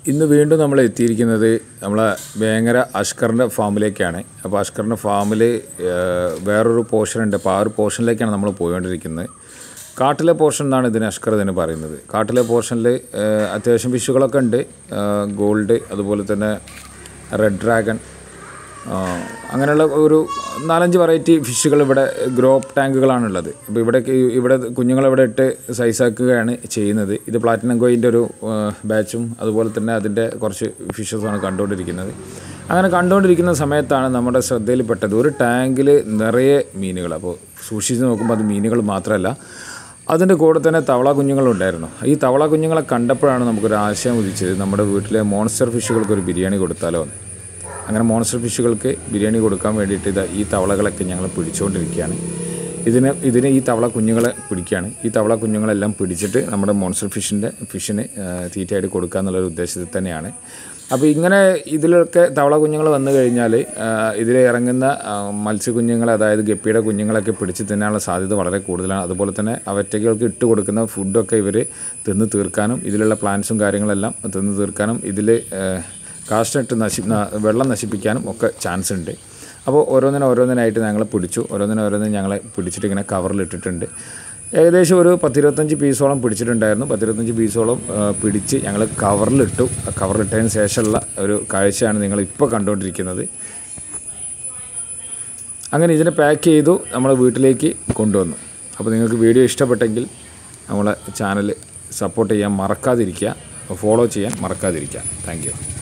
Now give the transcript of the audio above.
ഇന്ന് വീണ്ടും നമ്മൾ എത്തിയിരിക്കുന്നത് നമ്മളെ വേങ്ങര അഷ്കറിൻ്റെ ഫാമിലേക്കാണ് അപ്പോൾ അഷ്കറിൻ്റെ ഫാമിൽ വേറൊരു പോർഷൻ ഉണ്ട് അപ്പോൾ ആ ഒരു പോർഷനിലേക്കാണ് നമ്മൾ പോയിക്കൊണ്ടിരിക്കുന്നത് കാട്ടിലെ പോർഷൻ എന്നാണ് ഇതിന് അഷ്കർ ഇതിന് പറയുന്നത് കാട്ടിലെ പോർഷനിൽ അത്യാവശ്യം ഫിഷുകളൊക്കെ ഉണ്ട് ഗോൾഡ് അതുപോലെ തന്നെ റെഡ് ഡ്രാഗൺ ആ, അങ്ങനെയുള്ള ഒരു നാലഞ്ച് വെറൈറ്റി ഫിഷുകൾ ഇവിടെ ഗ്രോ ടാങ്കുകളാണുള്ളത് അപ്പോൾ ഇവിടെ ഇവിടെ കുഞ്ഞുങ്ങളെ ഇവിടെ ഇട്ട് സൈസാക്കുകയാണ് ചെയ്യുന്നത് ഇത് പ്ലാറ്റിനം കോയിൻ്റെ ഒരു ആ, ബാച്ചും അതുപോലെ തന്നെ അതിൻ്റെ കുറച്ച് ഫിഷസാണ് കണ്ടുകൊണ്ടിരിക്കുന്നത് അങ്ങനെ കണ്ടുകൊണ്ടിരിക്കുന്ന സമയത്താണ് നമ്മുടെ ശ്രദ്ധയിൽപ്പെട്ടത് ഒരു ടാങ്കിൽ നിറയെ മീനുകൾ അപ്പോൾ സൂക്ഷിച്ച് നോക്കുമ്പോൾ അത് മീനുകൾ മാത്രമല്ല അതിൻ്റെ കൂടെ തന്നെ തവള കുഞ്ഞുങ്ങളുണ്ടായിരുന്നു ഈ തവള കുഞ്ഞുങ്ങളെ കണ്ടപ്പോഴാണ് നമുക്കൊരു ആശയം ഉദിച്ചത് നമ്മുടെ വീട്ടിലെ മോൺസ്റ്റർ ഫിഷുകൾക്ക് ഒരു ബിരിയാണി കൊടുത്താലോ എന്ന് അങ്ങനെ മോൺസ്റ്റർ ഫിഷുകൾക്ക് ബിരിയാണി കൊടുക്കാൻ വേണ്ടിയിട്ട് ഇതാ ഈ തവളകളൊക്കെ ഞങ്ങൾ പിടിച്ചുകൊണ്ടിരിക്കുകയാണ് ഇതിന് ഇതിന് ഈ തവള കുഞ്ഞുങ്ങളെ പിടിക്കുകയാണ് ഈ തവള കുഞ്ഞുങ്ങളെല്ലാം പിടിച്ചിട്ട് നമ്മുടെ മോൺസ്റ്റർ ഫിഷിൻ്റെ ഫിഷിന് ആ, തീറ്റയായിട്ട് കൊടുക്കുക എന്നുള്ളൊരു ഉദ്ദേശത്തിൽ തന്നെയാണ് അപ്പോൾ ഇങ്ങനെ ഇതിലൊക്കെ തവള കുഞ്ഞുങ്ങൾ വന്നു കഴിഞ്ഞാൽ ഇതിൽ ഇറങ്ങുന്ന ആ, മത്സ്യക്കുഞ്ഞുങ്ങൾ അതായത് ഗപ്പിയുടെ കുഞ്ഞുങ്ങളൊക്കെ പിടിച്ച് തിന്നാനുള്ള സാധ്യത വളരെ കൂടുതലാണ് അതുപോലെ തന്നെ അവറ്റകൾക്ക് ഇട്ട് കൊടുക്കുന്ന ഫുഡൊക്കെ ഇവർ തിന്ന് തീർക്കാനും ഇതിലുള്ള പ്ലാന്റ്സും കാര്യങ്ങളെല്ലാം തിന്ന് തീർക്കാനും ഇതിൽ കാഷ്ടിട്ട് നശി ന- വെള്ളം നശിപ്പിക്കാനും ഒക്കെ ചാൻസ് ഉണ്ട് അപ്പോൾ ഓരോന്നിനും ഓരോന്നിനായിട്ട് ഞങ്ങൾ പിടിച്ചു ഓരോന്നിനും ഓരോന്നിനും ഞങ്ങളെ പിടിച്ചിട്ട് ഇങ്ങനെ കവറിലിട്ടിട്ടുണ്ട് ഏകദേശം ഒരു പത്തിരുപത്തഞ്ച് പീസോളം പിടിച്ചിട്ടുണ്ടായിരുന്നു പത്തിരുപത്തഞ്ച് പീസോളം ആ, പിടിച്ച് ഞങ്ങൾ കവറിലിട്ടു ആ കവറിലിട്ടതിന് ശേഷമുള്ള ഒരു കാഴ്ചയാണ് നിങ്ങൾ ഇപ്പോൾ കണ്ടുകൊണ്ടിരിക്കുന്നത് അങ്ങനെ ഇതിനെ പാക്ക് ചെയ്തു നമ്മൾ വീട്ടിലേക്ക് കൊണ്ടുവന്നു അപ്പോൾ നിങ്ങൾക്ക് വീഡിയോ ഇഷ്ടപ്പെട്ടെങ്കിൽ നമ്മളെ ചാനൽ സപ്പോർട്ട് ചെയ്യാൻ മറക്കാതിരിക്കുക ഫോളോ ചെയ്യാൻ മറക്കാതിരിക്കുക താങ്ക് യു